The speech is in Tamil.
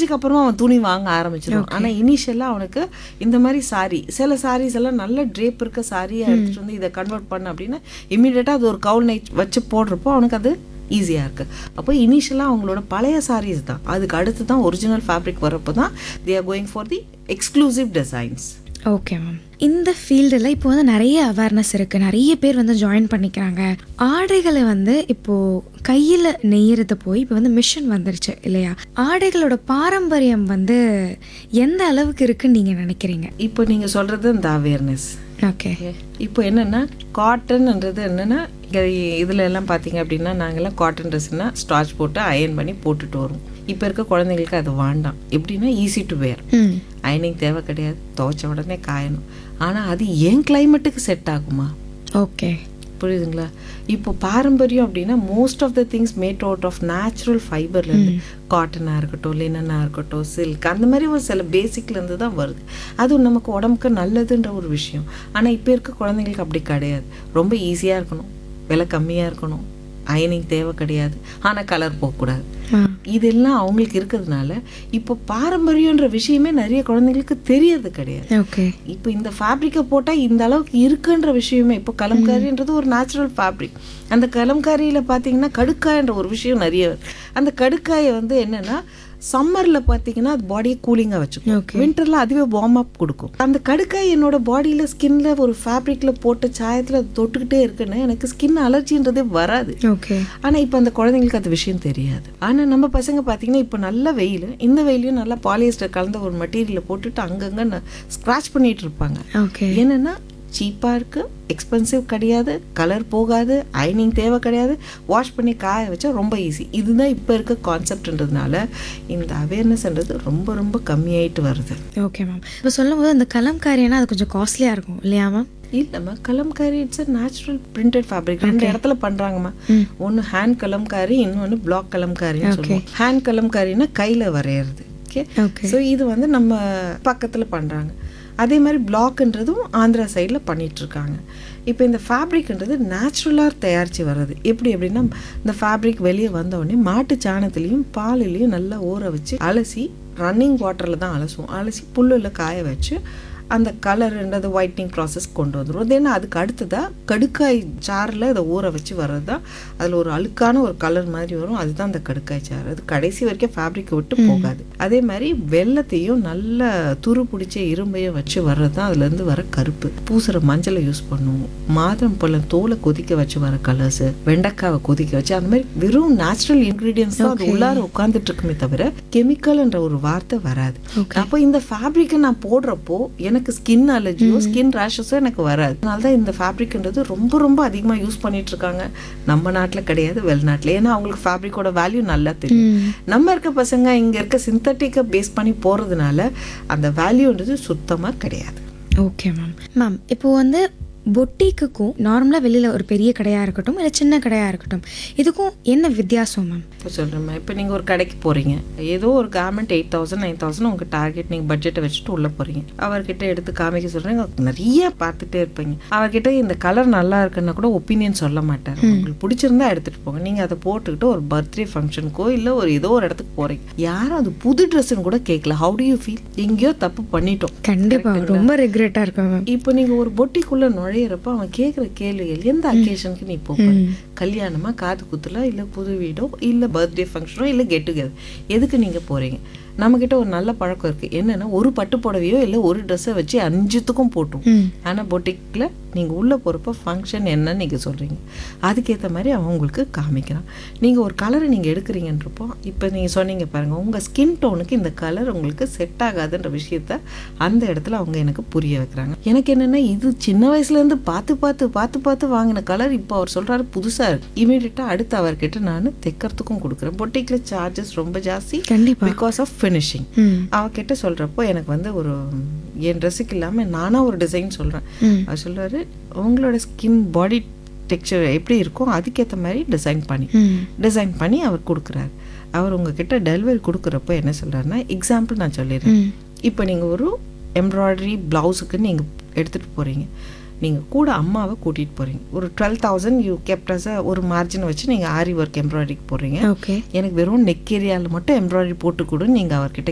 ஸ்டேஜுக்கு அப்புறமா அவன் துணி வாங்க ஆரம்பிச்சிடுவான் ஆனா இனிஷியலா அவனுக்கு இந்த மாதிரி சாரி சில சாரீஸ் எல்லாம் நல்ல ட்ரேப் இருக்க சாரியை எடுத்துட்டு வந்து இதை கன்வெர்ட் பண்ண அப்படின்னா இமீடியட்டா அது ஒரு கவுல் நைட் வச்சு போடுறப்போ அவனுக்கு அது ஈஸியாக இருக்குது அப்போ இனிஷியலாக அவங்களோட பழைய சாரீஸ் தான் அதுக்கு அடுத்து தான் ஒரிஜினல் ஃபேப்ரிக் வரப்போ தான் they are going for the exclusive designs okay ma'am இந்த ஃபீல்டில் இப்போ வந்து நிறைய அவேர்னஸ் இருக்குது நிறைய பேர் வந்து ஜாயின் பண்ணிக்கிறாங்க ஆடைகளை வந்து இப்போது கையில் நெய்யறது போய் இப்போ வந்து மிஷின் வந்துருச்சு இல்லையா ஆடைகளோட பாரம்பரியம் வந்து எந்த அளவுக்கு இருக்குன்னு நீங்கள் நினைக்கிறீங்க இப்போ நீங்கள் சொல்கிறது இந்த அவேர்னஸ் ஓகே இப்போ என்னென்னா காட்டன்ன்றது என்னென்னா இங்கே இதில் எல்லாம் பார்த்தீங்க அப்படின்னா நாங்கள்லாம் காட்டன் ட்ரெஸ்னால் ஸ்டார்ச் போட்டு அயன் பண்ணி போட்டுட்டு வரோம் இப்போ இருக்க குழந்தைங்களுக்கு அது வேண்டாம் எப்படின்னா ஈஸி டு வேர் ம் அயனிங் தேவை கிடையாது துவைச்ச உடனே காயணும் ஆனால் அது ஏன் கிளைமேட்டுக்கு செட் ஆகுமா ஓகே புரியுதுங்களா இப்போ பாரம்பரியம் அப்படின்னா most of the things made out of natural ஃபைபர்லேருந்து காட்டனாக இருக்கட்டும் லினனாக இருக்கட்டும் சில்க் அந்த மாதிரி ஒரு சில பேசிக்லேருந்து தான் வருது அதுவும் நமக்கு உடம்புக்கு நல்லதுன்ற ஒரு விஷயம் ஆனால் இப்போ இருக்க குழந்தைங்களுக்கு அப்படி கிடையாது ரொம்ப ஈஸியாக இருக்கணும் விலை கம்மியாக இருக்கணும் அயனிங் தேவை கிடையாது ஆனால் கலர் போகக்கூடாது ஆ இதெல்லாம் அவங்களுக்கு இருக்கிறதுனால இப்போ பாரம்பரியன்ற விஷயமே நிறைய குழந்தைங்களுக்கு தெரியறது கிடையாது ஓகே இப்போ இந்த ஃபேப்ரிக்கை போட்டால் இந்த அளவுக்கு இருக்குன்ற விஷயமே இப்போ கலம்காரின்றது ஒரு நேச்சுரல் ஃபேப்ரிக் அந்த கலம்காரியில் பார்த்தீங்கன்னா கடுக்காயன்ற ஒரு விஷயம் நிறைய வருது. அந்த கடுக்காயை வந்து என்னன்னா சம்மரில் பார்த்தீங்கன்னா அது பாடியை கூலிங்காக வச்சுக்கும் Okay. வின்டரில் அதுவே வார்ம் அப் கொடுக்கும் அந்த கடுக்காய் என்னோட பாடியில் ஸ்கின்ல ஒரு ஃபேப்ரிக்கில் போட்ட சாயத்தில் அது தொட்டுக்கிட்டே இருக்குன்னு எனக்கு ஸ்கின் அலர்ஜின்றதே வராது ஓகே ஆனா இப்போ அந்த குழந்தைங்களுக்கு அந்த விஷயம் தெரியாது ஆனா நம்ம பசங்க பார்த்தீங்கன்னா இப்போ நல்ல வெயில் இந்த வெயிலையும் நல்லா பாலியஸ்டர் கலந்த ஒரு மெட்டீரியலை போட்டுட்டு அங்கங்க ஸ்க்ராட்ச் பண்ணிட்டு இருப்பாங்க ஓகே என்னன்னா சீப்பா இருக்கு எக்ஸ்பென்சிவ் கிடையாது கலர் போகாது அயனிங் தேவை கிடையாது வாஷ் பண்ணி காய வச்சா ரொம்ப ஈஸி இதுதான் இப்போ இருக்க கான்செப்ட்ன்றதுனால இந்த அவேர்னஸ்ன்றது ரொம்ப ரொம்ப கம்மியாயிட்டு வருது ஓகே மேம் இப்போ சொல்லும் போது அந்த கலம்காரினா அது கொஞ்சம் காஸ்ட்லியாக இருக்கும் இல்லையா மேம் இல்லைம்மா Kalamkari it's a natural printed fabric ரெண்டு இடத்துல பண்றாங்கம்மா ஒன்று ஹேண்ட் கலம்காரி இன்னொன்று பிளாக் கலம்காரின்னு சொல்லுவோம் ஹேண்ட் கலம்காரின்னா கையில் வரையறது ஓகே ஓகே ஸோ இது வந்து நம்ம பக்கத்தில் பண்ணுறாங்க அதே மாதிரி பிளாக்ன்றதும் ஆந்திரா சைடில் பண்ணிட்டு இருக்காங்க இப்போ இந்த ஃபேப்ரிக்ன்றது நேச்சுரலாக தயாரித்து வர்றது எப்படி எப்படின்னா இந்த ஃபேப்ரிக் வெளியே வந்த உடனே மாட்டு சாணத்துலேயும் பாலுலேயும் நல்லா ஊற வச்சு அலசி ரன்னிங் வாட்டரில் தான் அலசுவோம் அலசி புல்லில் காய வச்சு அந்த கலர்ன்றது ஒயிட்னிங் ப்ராசஸ் கொண்டு வந்துடும் தென் அதுக்கு அடுத்ததாக கடுக்காய் சாறில் இதை ஊற வச்சு வர்றது தான் அதில் ஒரு அழுக்கான ஒரு கலர் மாதிரி வரும் அதுதான் அந்த கடுக்காய் சாறு அது கடைசி வரைக்கும் ஃபேப்ரிக்கை விட்டு போகாது அதே மாதிரி வெள்ளத்தையும் நல்ல துரு பிடிச்ச இரும்பையும் வச்சு வர்றது தான் அதுலேருந்து வர கருப்பு பூசுகிற மஞ்சளை யூஸ் பண்ணுவோம் மாதுளம் பழம் தோலை கொதிக்க வச்சு வர கலர்ஸ் வெண்டைக்காவை கொதிக்க வச்சு அந்த மாதிரி வெறும் நேச்சுரல் இன்க்ரீடியன்ஸ் தான் அது உள்ளார உட்காந்துட்டு இருக்குமே தவிர கெமிக்கல்ன்ற ஒரு வார்த்தை வராது அப்போ இந்த ஃபேப்ரிக்கை நான் போடுறப்போ எனக்கு ஸ்கின் அலர்ஜியோ ஸ்கின் ரேஷஸோ எனக்கு வராது அதனால தான் இந்த ஃபேப்ரிக்ன்றது ரொம்ப ரொம்ப அதிகமாக யூஸ் பண்ணிட்டு இருக்காங்க நம்ம நாட்டில் கிடையாது வெளிநாட்டில் ஏன்னா அவங்களுக்கு ஃபேப்ரிக்கோட வேல்யூ நல்லா தெரியும் நம்ம இருக்க பசங்க இங்கே இருக்க சிந்தட்டிக்கை பேஸ் பண்ணி போகிறதுனால அந்த வேல்யூன்றது சுத்தமாக கிடையாது ஓகே மேம் மேம் இப்போ வந்து பொட்டிக்குக்கும் நார்மலாக வெளியில் ஒரு பெரிய கடையாக இருக்கட்டும் இல்லை சின்ன கடையாக இருக்கட்டும் இதுக்கும் என்ன வித்தியாசம் மேம் இப்போ சொல்கிறேம்மா இப்போ நீங்கள் ஒரு கடைக்கு போகிறீங்க ஏதோ ஒரு garment eight thousand nine thousand உங்கள் டார்கெட் நீங்கள் பட்ஜெட்டை வச்சுட்டு உள்ளே போகிறீங்க அவர்கிட்ட எடுத்து காமிக்க சொல்கிறீங்க நிறைய பார்த்துட்டே இருப்பீங்க அவர்கிட்ட இந்த கலர் நல்லா இருக்குன்னா கூட ஒப்பீனியன் சொல்ல மாட்டார் உங்களுக்கு பிடிச்சிருந்தா எடுத்துகிட்டு போங்க நீங்கள் அதை போட்டுக்கிட்டு ஒரு பர்த்டே ஃபங்க்ஷனுக்கோ இல்லை ஒரு ஏதோ ஒரு இடத்துக்கு போகிறீங்க யாரும் அது புது ட்ரெஸ்ஸுன்னு கூட கேட்கல ஹவு டு யூ ஃபீல் எங்கேயோ தப்பு பண்ணிட்டோம் கண்டிப்பாக ரொம்ப ரெக்ரெட்டாக இருக்கும் மேம் இப்போ நீங்க ஒரு பொட்டிக்குள்ள நுழையிறப்ப அவன் கேக்குற கேள்விகள் எந்த அக்கேஷனுக்கு நீ போக கல்யாணமா காது குத்துல இல்ல புது வீடோ இல்ல பர்த்டே ஃபங்க்ஷனோ இல்ல கெட் டுகெதர் எதுக்கு நீங்க போறீங்க நம்மக்கிட்ட ஒரு நல்ல பழக்கம் இருக்கு என்னன்னா ஒரு பட்டு புடவையோ இல்ல ஒரு ட்ரெஸ்ஸை வச்சு அஞ்சுத்துக்கும் போட்டோம் ம் ஆனா பொட்டிக்ல நீங்க உள்ள போறப்ப ஃபங்க்ஷன் என்னன்னு நீங்க சொல்றீங்க அதுக்கேத்த மாதிரி அவன் உங்களுக்கு காமிக்கிறான் நீங்க ஒரு கலரை நீங்க எடுக்கிறீங்கன்றப்போ இப்போ நீங்க சொன்னீங்க பாருங்க உங்க ஸ்கின் டோனுக்கு இந்த கலர் உங்களுக்கு செட் ஆகாதுன்ற விஷயத்த அந்த இடத்துல அவங்க எனக்கு புரிய வைக்கிறாங்க எனக்கு என்னன்னா இது சின்ன வயசுல இருந்து பார்த்து பார்த்து பார்த்து பார்த்து வாங்கின கலர் இப்போ அவர் சொல்றாரு புதுசா இருக்கு இமீடியட்டா அடுத்து அவர்கிட்ட நான் தைக்கிறதுக்கும் கொடுக்குறேன் பொட்டிக்ல சார்ஜஸ் ரொம்ப ஜாஸ்தி கண்டிப்பாக பிகாஸ் ஆஃப் ஃபினிஷிங் ம் அவகிட்ட சொல்றப்போ எனக்கு வந்து ஒரு என் ட்ரெஸ்ஸுக்கு இல்லாம நானா ஒரு டிசைன் சொல்றேன் ம் அவர் சொல்றாரு உங்களோட ஸ்கின் பாடி டெக்ஸ்சர் எப்படி இருக்கோ அதுக்கேற்ற மாதிரி டிசைன் பண்ணி ம் டிசைன் பண்ணி அவர் கொடுக்குறாரு அவர் உங்ககிட்ட டெலிவரி கொடுக்குறப்போ என்ன சொல்றாருன்னா எக்ஸாம்பிள் நான் சொல்லிடுறேன் ம் இப்போ நீங்கள் ஒரு எம்ப்ராய்டரி ப்ளவுஸுக்கு நீங்கள் எடுத்துகிட்டு போகிறீங்க நீங்கள் கூட அம்மாவை கூட்டிகிட்டு போகிறீங்க ஒரு டுவெல் தௌசண்ட் யூ கெப்டஸை ஒரு மார்ஜின் வச்சு நீங்கள் ஆரி ஒர்க் எம்ப்ராய்டரிக்கு போடுறீங்க ஓகே எனக்கு வெறும் நெக் ஏரியாவில் மட்டும் எம்ப்ராய்டரி போட்டு கொடுன்னு நீங்கள் அவர்கிட்ட